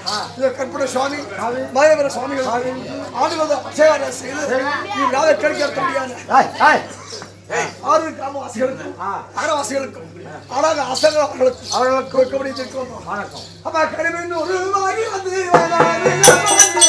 இந்த கற்பனை சுவாமி மகேந்திர சுவாமிகள் ஆண்டுகள அபிஷேகம் செய்து இவ்விழாவை கேட்க முடியாது ஆறு கிராமவாசிகளுக்கும் நகரவாசிகளுக்கும் அழக அசங்க அவர்களுக்கும் அவர்களுக்கு வைக்கப்படி இருக்கிறோம் வணக்கம் அப்ப கடிமின் ஒரு வாரி வந்து வந்தாரு, வந்து.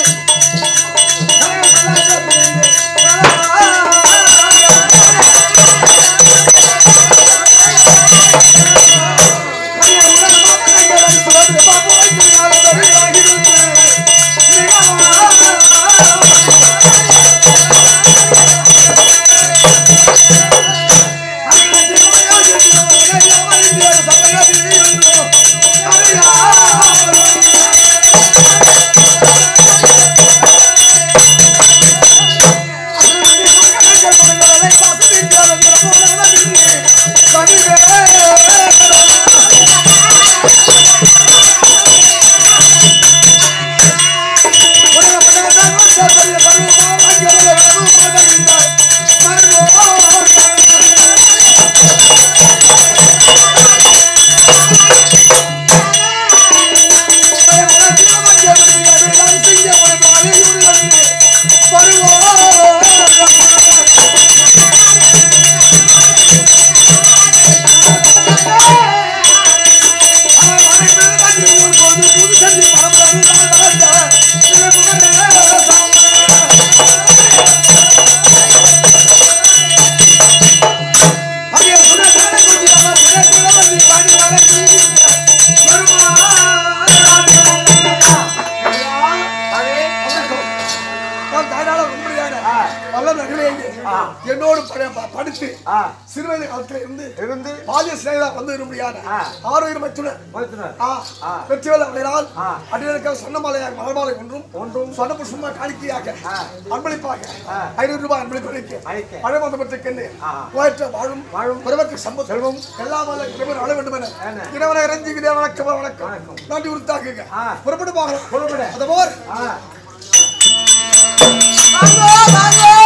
நான் தாய்நாள உண்மையான வல்ல நகரையே என்னோடு பட- ப- படித்து சிறுவயது காலத்தில் இருந்து இருந்து பாலிய சிநேகிதா வந்து முடியாத ஆரோக்கிய மத்துடன் மருத்துவர் வெற்றிவேல அவர்களால் அடிகளுக்காக சொன்னமாலையாக மலர்மாலை ஒன்றும் ஒன்றும் சொன்ன புஷ்பமா காணிக்கையாக அன்பளிப்பாக ஐநூறு ரூபாய் அன்பளிப்பு அளிக்க. பழமந்த பெற்றுக்கென்று ஆ. போயிற்ற வாழும் வாழும். பிறவற்கு சம்பத் செல்வம் எல்லாம் வல்ல இறைவன் வாழ வேண்டும் என என்ன? இறைவனை இறஞ்சுகிறேன் வணக்கம் வணக்கம். வணக்கம் நன்றி உறுத்தாக்குங்க ஆ. புறப்பட்டு போகலாம் புறப்படு. அது போர் ஆ வாங்கோ வாங்கோ